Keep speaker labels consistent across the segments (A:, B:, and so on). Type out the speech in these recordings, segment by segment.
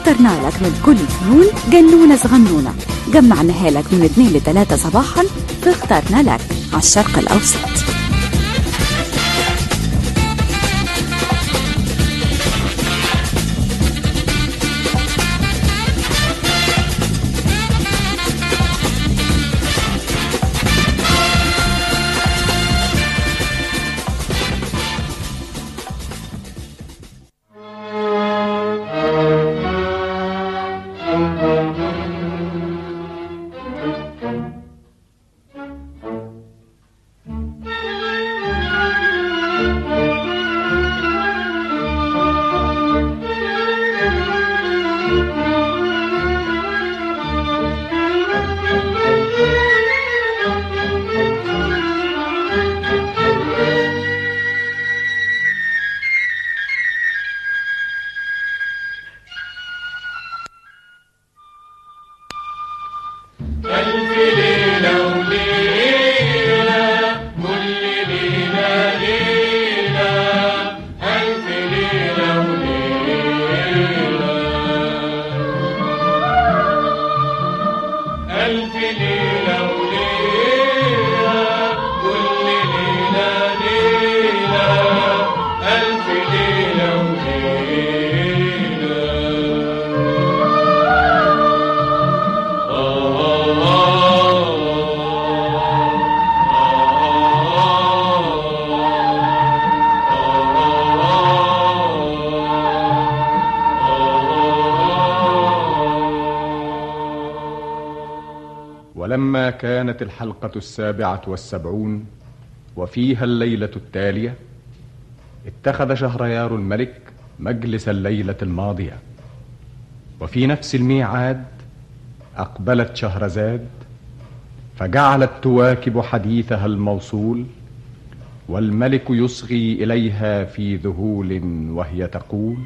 A: اخترنا لك من كل فنون جنونة صغنونة جمعناها لك من 2 ل 3 صباحا فاخترنا لك على الشرق الأوسط
B: ولما كانت الحلقة السابعة والسبعون وفيها الليلة التالية اتخذ شهريار الملك مجلس الليلة الماضية وفي نفس الميعاد أقبلت شهرزاد فجعلت تواكب حديثها الموصول والملك يصغي إليها في ذهول وهي تقول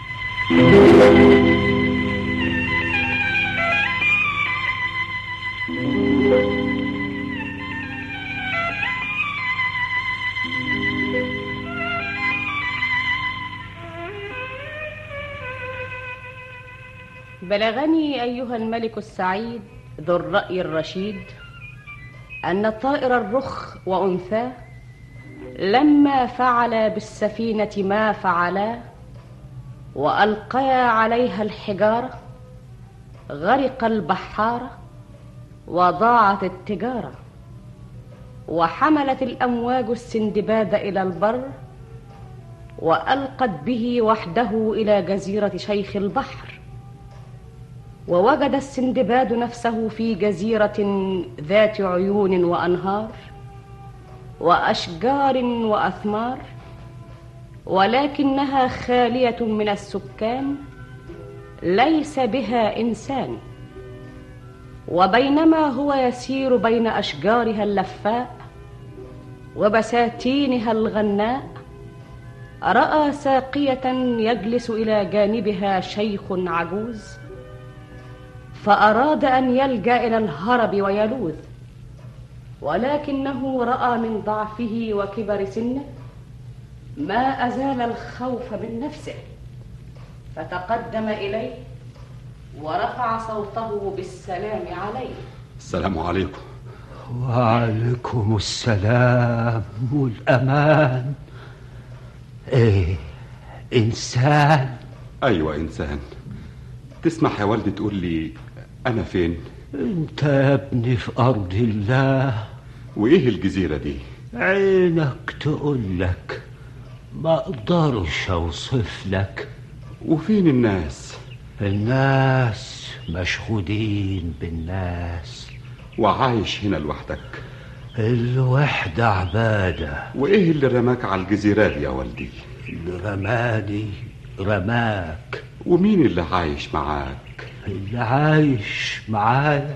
C: بلغني أيها الملك السعيد ذو الرأي الرشيد أن طائر الرخ وأنثاه لما فعلا بالسفينة ما فعلا وألقيا عليها الحجارة غرق البحارة وضاعت التجارة وحملت الأمواج السندباد إلى البر وألقت به وحده إلى جزيرة شيخ البحر ووجد السندباد نفسه في جزيرة ذات عيون وأنهار وأشجار وأثمار ولكنها خالية من السكان ليس بها إنسان وبينما هو يسير بين أشجارها اللفاء وبساتينها الغناء رأى ساقية يجلس إلى جانبها شيخ عجوز فأراد أن يلجأ إلى الهرب ويلوذ ولكنه رأى من ضعفه وكبر سنه ما أزال الخوف من نفسه فتقدم إليه ورفع صوته بالسلام عليه
D: السلام عليكم
E: وعليكم السلام والأمان إيه إنسان
D: أيوة إنسان تسمح يا والدي تقول لي أنا فين
E: أنت يا ابني في أرض الله
D: وإيه الجزيرة دي
E: عينك تقول لك ما أقدرش أوصف لك
D: وفين الناس
E: الناس مشغولين بالناس
D: وعايش هنا لوحدك
E: الوحدة عبادة
D: وإيه اللي رماك على الجزيرة دي يا والدي
E: اللي رماني رماك
D: ومين اللي عايش معاك
E: اللي عايش معايا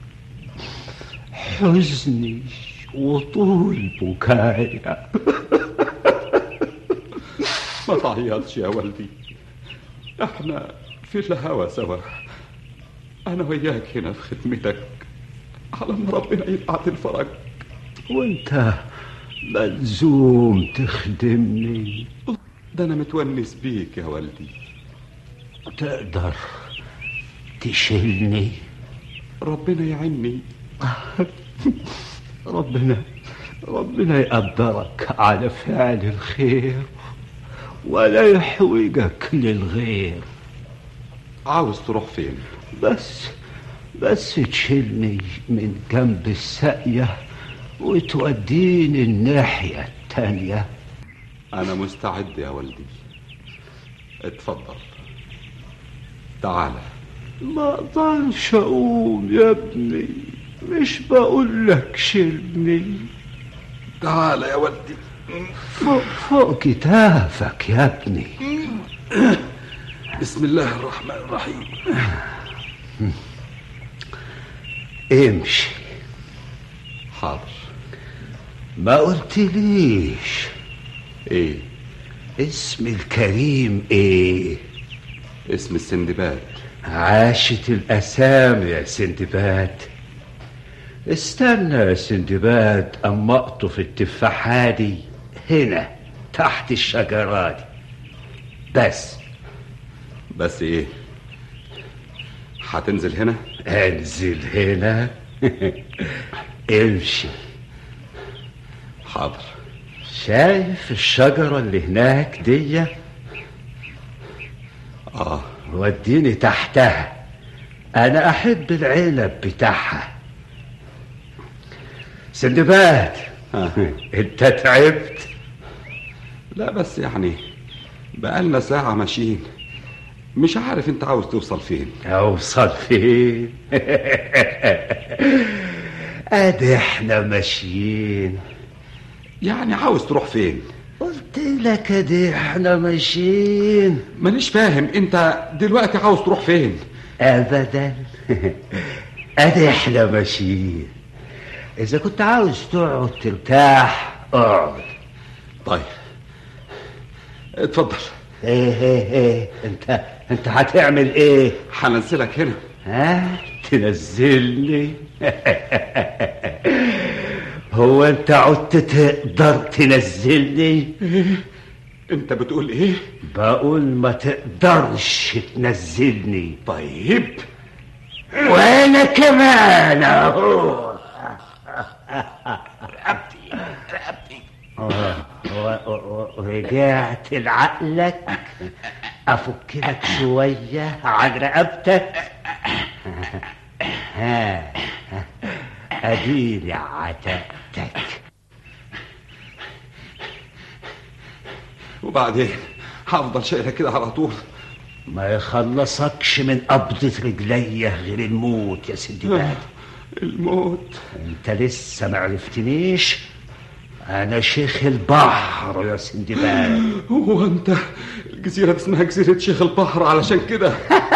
E: حزني وطول بكايا
D: ما تعيطش يا والدي احنا في الهوى سوا انا وياك هنا في خدمتك على ما ربنا يبعت الفرج
E: وانت ملزوم تخدمني
D: ده انا متونس بيك يا والدي
E: تقدر تشيلني
D: ربنا يعيني
E: ربنا ربنا يقدرك على فعل الخير ولا يحوجك للغير
D: عاوز تروح فين
E: بس بس تشيلني من جنب الساقية وتوديني الناحية التانية
D: انا مستعد يا ولدي اتفضل تعالى
E: ما اقدرش اقوم يا ابني مش بقول لك شيلني
D: تعالى يا ولدي
E: فوق فوق كتافك يا ابني
D: بسم الله الرحمن الرحيم
E: امشي
D: حاضر
E: ما قلتليش
D: ايه
E: اسم الكريم ايه
D: اسم السندباد
E: عاشت الاسامي يا سندباد استنى يا سندباد اما اقطف التفاحة دي هنا تحت الشجرة دي بس
D: بس ايه هتنزل هنا
E: انزل هنا امشي
D: حاضر
E: شايف الشجرة اللي هناك دي
D: اه
E: وديني تحتها انا احب العنب بتاعها سندباد انت تعبت
D: لا بس يعني بقالنا ساعة ماشيين مش عارف انت عاوز توصل فين
E: اوصل فين ادي احنا ماشيين
D: يعني عاوز تروح فين
E: قلت لك ادي احنا ماشيين
D: مانيش فاهم انت دلوقتي عاوز تروح فين
E: ابدا ادي احنا ماشيين اذا كنت عاوز تقعد ترتاح اقعد
D: طيب اتفضل
E: ايه ايه ايه انت انت هتعمل ايه
D: هنزلك هنا
E: ها تنزلني هو انت عدت تقدر تنزلني
D: انت بتقول ايه
E: بقول ما تقدرش تنزلني
D: طيب
E: وانا كمان اهو و- و- رجعت لعقلك افك لك شويه عن رقبتك ها اديني عتقتك
D: وبعدين هفضل شايلك كده على طول
E: ما يخلصكش من قبضة رجليا غير الموت يا سيدي باد
D: الموت
E: انت لسه ما عرفتنيش انا شيخ البحر يا سندباد
D: هو انت الجزيرة دي اسمها جزيرة شيخ البحر علشان كده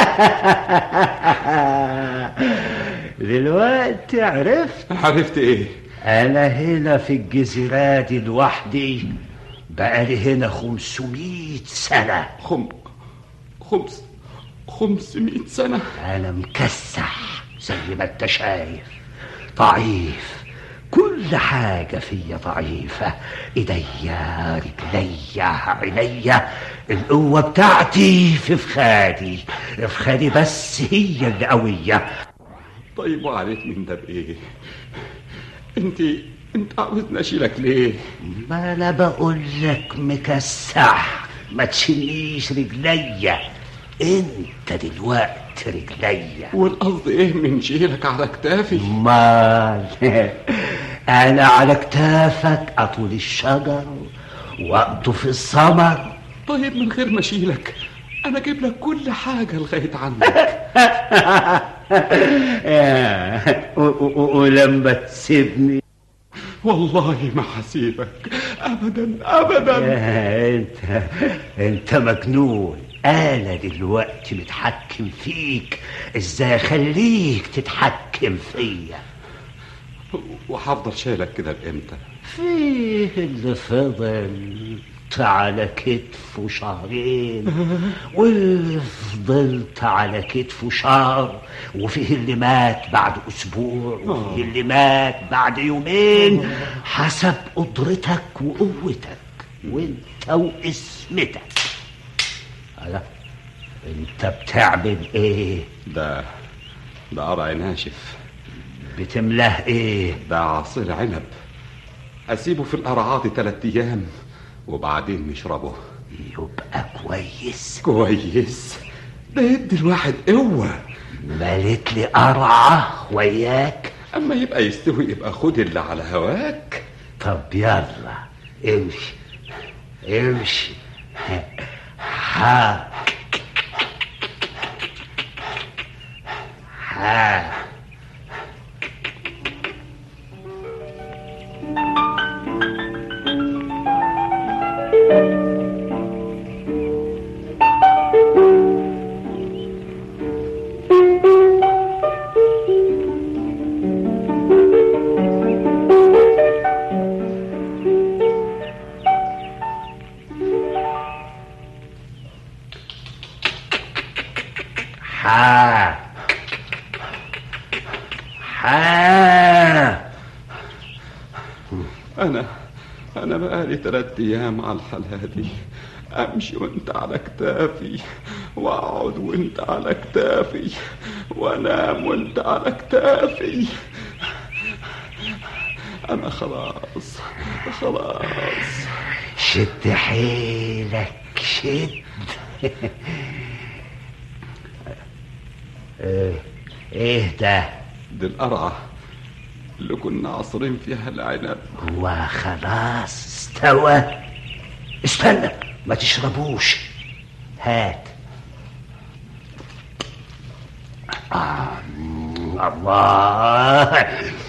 E: دلوقتي عرفت
D: عرفت ايه
E: انا هنا في الجزيرة دي لوحدي بقالي هنا خمسمائة سنة
D: خم خمس خمسمائة سنة
E: انا مكسح زي ما انت شايف ضعيف كل حاجة فيا ضعيفة ايديا رجليا عينيا القوة بتاعتي في فخادي فخادي بس هي اللي قوية
D: طيب وعرفت من ده بايه انت انت عاوزني اشيلك ليه
E: ما انا بقول لك مكسح ما تشيلنيش رجليا انت دلوقتي رجليا
D: والقصد ايه من شيلك على كتافي
E: مال انا على كتافك اطول الشجر واقطف الثمر
D: طيب من غير ما اشيلك انا اجيب لك كل حاجة لغاية عندك
E: و- و- و- ولما تسيبني
D: والله ما هسيبك ابدا ابدا
E: انت انت مجنون انا دلوقتي متحكم فيك ازاي اخليك تتحكم فيا
D: وهفضل شايلك كده لامتى
E: فيه اللي فضل على كتفه شهرين واللي فضلت على كتفه شهر وفيه اللي مات بعد اسبوع وفيه اللي مات بعد يومين حسب قدرتك وقوتك وانت واسمتك ألا انت بتعمل ايه
D: ده ده قرع ناشف
E: بتملاه ايه
D: ده عصير عنب اسيبه في القرعات تلات ايام وبعدين نشربه
E: يبقى كويس
D: كويس ده يدي الواحد قوة
E: مليت لي قرعة وياك
D: اما يبقى يستوي يبقى خد اللي على هواك
E: طب يلا امشي امشي ها ها ها ها
D: انا انا بقالي تلات ايام على الحالة دي امشي وانت على كتافي واقعد وانت على كتافي وانام وانت على كتافي انا خلاص خلاص
E: شد حيلك شد ايه ايه ده
D: دي القرعة اللي كنا عصرين فيها العنب
E: هو خلاص استوى استنى ما تشربوش هات آه. الله